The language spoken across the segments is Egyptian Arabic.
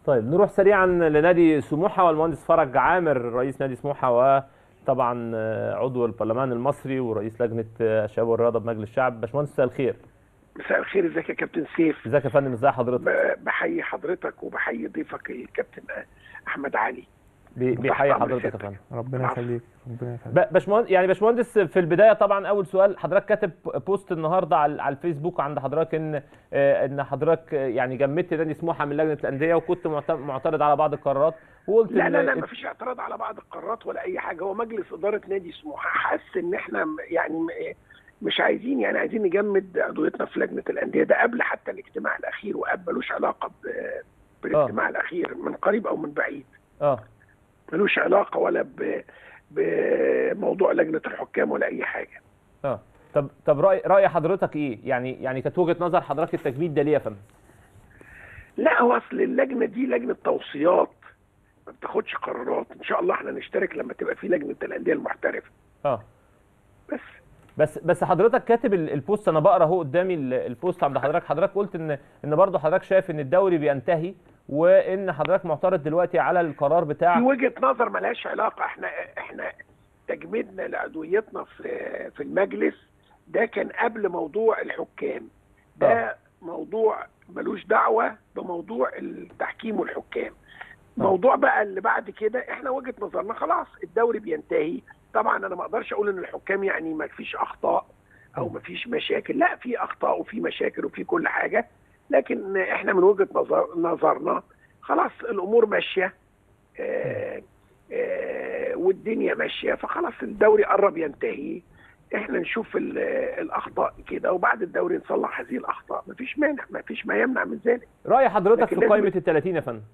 طيب نروح سريعا لنادي سموحه والمهندس فرج عامر رئيس نادي سموحه وطبعا عضو البرلمان المصري ورئيس لجنه الشباب والرياضه بمجلس الشعب باشمهندس مساء الخير مساء الخير ازيك يا كابتن سيف ازيك يا فندم ازي حضرتك ب- بحيي حضرتك وبحيي ضيفك الكابتن احمد علي بي- بيحيي تحت أمر حضرتك يا سيادتك. فندم ربنا العفو. يخليك ربنا يخليك ب- باشمهندس يعني باشمهندس في البدايه طبعا اول سؤال حضرتك كاتب بوست النهارده على على الفيسبوك عند حضرتك ان آه، ان حضرتك آه، يعني جمدت نادي سموحه من لجنه الانديه وكنت معت- معترض على بعض القرارات وقلت لا إن- لا لا ما فيش اعتراض على بعض القرارات ولا اي حاجه هو مجلس اداره نادي سموحه حس ان احنا م- يعني م- مش عايزين يعني عايزين نجمد عضويتنا في لجنه الانديه ده قبل حتى الاجتماع الاخير وقبل ملوش علاقه ب- بالاجتماع الاخير من قريب او من بعيد اه ملوش علاقه ولا ب بموضوع لجنه الحكام ولا اي حاجه اه طب طب راي راي حضرتك ايه يعني يعني كانت وجهه نظر حضرتك التجميد ده ليه يا فندم لا هو اصل اللجنه دي لجنه توصيات ما بتاخدش قرارات ان شاء الله احنا نشترك لما تبقى في لجنه الانديه المحترفه اه بس بس بس حضرتك كاتب ال- البوست انا بقرا اهو قدامي ال- البوست عند حضرتك حضرتك قلت ان ان برضه حضرتك شايف ان الدوري بينتهي وان حضرتك معترض دلوقتي على القرار في بتاع وجهه نظر ملهاش علاقه احنا احنا تجميدنا لعضويتنا في في المجلس ده كان قبل موضوع الحكام ده موضوع ملوش دعوه بموضوع التحكيم والحكام موضوع بقى اللي بعد كده احنا وجهه نظرنا خلاص الدوري بينتهي طبعا انا ما اقدرش اقول ان الحكام يعني ما فيش اخطاء او ما فيش مشاكل لا في اخطاء وفي مشاكل وفي كل حاجه لكن احنا من وجهه نظر نظرنا خلاص الامور ماشيه آه آه والدنيا ماشيه فخلاص الدوري قرب ينتهي احنا نشوف ال- الاخطاء كده وبعد الدوري نصلح هذه الاخطاء مفيش مانع مفيش ما يمنع من ذلك راي حضرتك لكن في لازم- قائمه ال 30 يا فندم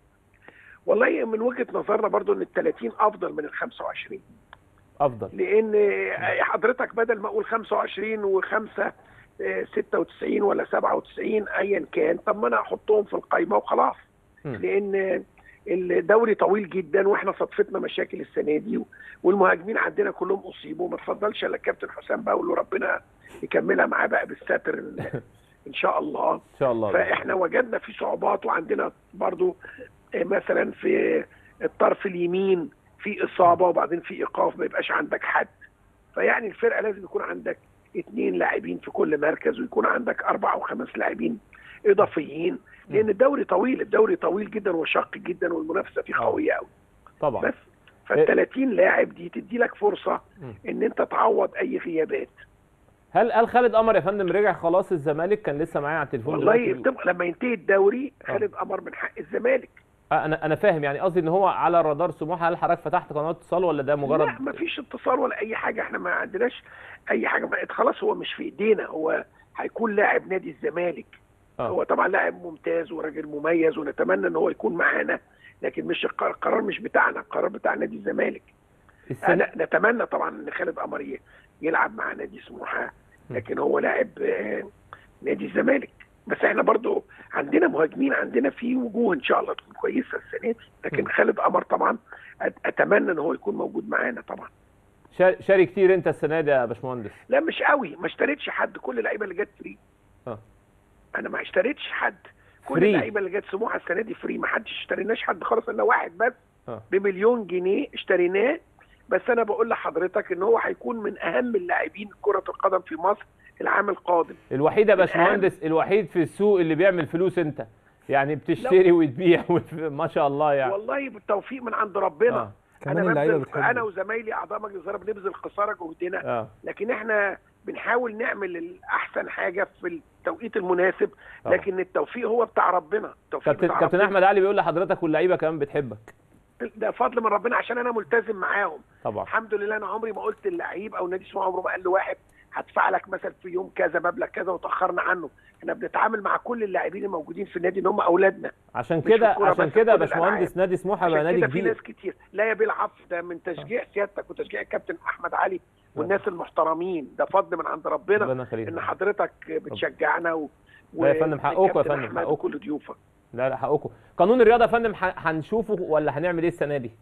والله من وجهه نظرنا برضو ان ال 30 افضل من ال 25 افضل لان حضرتك بدل ما اقول 25 و5 96 ولا 97 ايا كان طب ما انا احطهم في القائمه وخلاص مم. لان الدوري طويل جدا واحنا صدفتنا مشاكل السنه دي والمهاجمين عندنا كلهم اصيبوا ما تفضلش الا الكابتن حسام بقى له ربنا يكملها معاه بقى بالستر ان شاء الله ان شاء الله فاحنا وجدنا في صعوبات وعندنا برضو آه، مثلا في الطرف اليمين في اصابه وبعدين في ايقاف ما يبقاش عندك حد فيعني الفرقه لازم يكون عندك اثنين لاعبين في كل مركز ويكون عندك اربع او خمس لاعبين اضافيين لان الدوري طويل الدوري طويل جدا وشاق جدا والمنافسه فيه آه. قويه قوي طبعا بس فال 30 لاعب دي تدي لك فرصه مم. ان انت تعوض اي غيابات هل هل خالد قمر يا فندم رجع خلاص الزمالك كان لسه معايا على التليفون والله دلوقتي. طبعا لما ينتهي الدوري آه. خالد قمر من حق الزمالك آه، انا انا فاهم يعني قصدي ان هو على رادار سموحه هل حضرتك فتحت قناه اتصال ولا ده مجرد لا ما فيش اتصال ولا اي حاجه احنا ما عندناش اي حاجه ما خلاص هو مش في ايدينا هو هيكون لاعب نادي الزمالك آه. هو طبعا لاعب ممتاز وراجل مميز ونتمنى ان هو يكون معانا لكن مش القرار القرار مش بتاعنا القرار بتاع نادي الزمالك السنه أنا نتمنى طبعا ان خالد قمر ي- يلعب مع نادي سموحه لكن هو لاعب آه، نادي الزمالك بس احنا برضو عندنا مهاجمين عندنا في وجوه ان شاء الله تكون كويسه السنه دي لكن م. خالد قمر طبعا أت- اتمنى ان هو يكون موجود معانا طبعا شا- شاري كتير انت السنه دي يا باشمهندس لا مش قوي ما اشتريتش حد كل اللعيبه اللي جت فري اه انا ما اشتريتش حد كل فري. اللعيبه اللي جت سموحه السنه دي فري ما حدش اشتريناش حد خالص الا واحد بس اه بمليون جنيه اشتريناه بس انا بقول لحضرتك ان هو هيكون من اهم اللاعبين كره القدم في مصر العام القادم الوحيد يا باشمهندس الوحيد في السوق اللي بيعمل فلوس انت يعني بتشتري وتبيع وت- ما شاء الله يعني والله بالتوفيق من عند ربنا اه كمان انا اللعيبه ببذل بتحبه انا وزمايلي اعضاء مجلس الاداره بنبذل قصارى جهدنا اه لكن احنا بنحاول نعمل الاحسن حاجه في التوقيت المناسب طبعا. لكن التوفيق هو بتاع ربنا التوفيق كابتن بتاع كابتن ربنا. احمد علي بيقول لحضرتك واللعيبه كمان بتحبك ده فضل من ربنا عشان انا ملتزم معاهم طبعا الحمد لله انا عمري ما قلت اللعيب او نادي اسمه عمره ما قال لواحد هدفع لك مثلا في يوم كذا مبلغ كذا وتاخرنا عنه احنا بنتعامل مع كل اللاعبين الموجودين في النادي ان هم اولادنا عشان مش كده الكورة عشان بس، كده يا كل باشمهندس الألعاب. نادي سموحه بقى عشان نادي كده في كبير ناس كتير لا يا بالعفو ده من تشجيع سيادتك وتشجيع الكابتن احمد علي والناس المحترمين ده فضل من عند ربنا ربنا يخليك ان حضرتك بتشجعنا و... لا يا فندم، حقكم يا والكابتن فندم، أحمد حقكم. وكل ضيوفك لا لا حقكم قانون الرياضه يا فندم ح- هنشوفه ولا هنعمل ايه السنه دي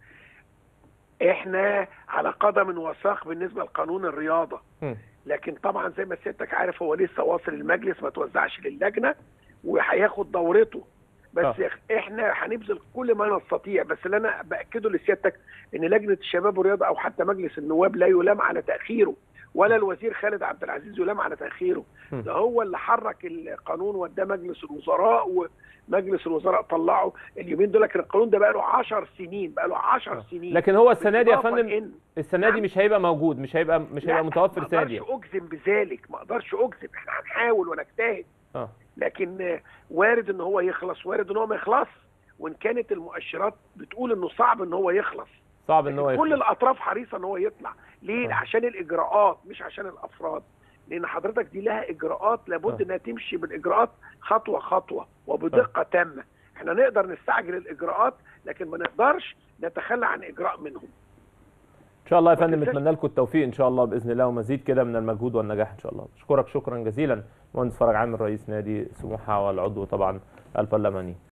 احنا على قدم وساق بالنسبه لقانون الرياضه مم. لكن طبعا زي ما سيادتك عارف هو لسه واصل المجلس ما توزعش للجنه وهياخد دورته بس آه. احنا هنبذل كل ما نستطيع بس اللي انا باكده لسيادتك ان لجنه الشباب والرياضه او حتى مجلس النواب لا يلام على تاخيره ولا الوزير خالد عبد العزيز يلام على تاخيره م. ده هو اللي حرك القانون وده مجلس الوزراء ومجلس الوزراء طلعه اليومين دول لكن القانون ده بقى له 10 سنين بقى له 10 سنين لكن هو السنه دي يا بالإضافة فندم إن- السنه دي نعم. مش هيبقى موجود مش هيبقى مش هيبقى لا، متوفر السنه ما دي اقدرش اجزم بذلك ما اقدرش اجزم احنا هنحاول ونجتهد اه لكن آه، وارد ان هو يخلص وارد ان هو ما يخلص وان كانت المؤشرات بتقول انه صعب ان هو يخلص صعب ان هو لكن كل يخلص. الاطراف حريصه ان هو يطلع ليه آه. عشان الاجراءات مش عشان الافراد لان حضرتك دي لها اجراءات لابد آه. انها تمشي بالاجراءات خطوه خطوه وبدقه تامه احنا نقدر نستعجل الاجراءات لكن ما نقدرش نتخلى عن اجراء منهم ان شاء الله يا فندم ما تنساش- نتمنى لكم التوفيق ان شاء الله باذن الله ومزيد كده من المجهود والنجاح ان شاء الله اشكرك شكرا جزيلا مهندس فرج عامر رئيس نادي سموحه والعضو طبعا البرلماني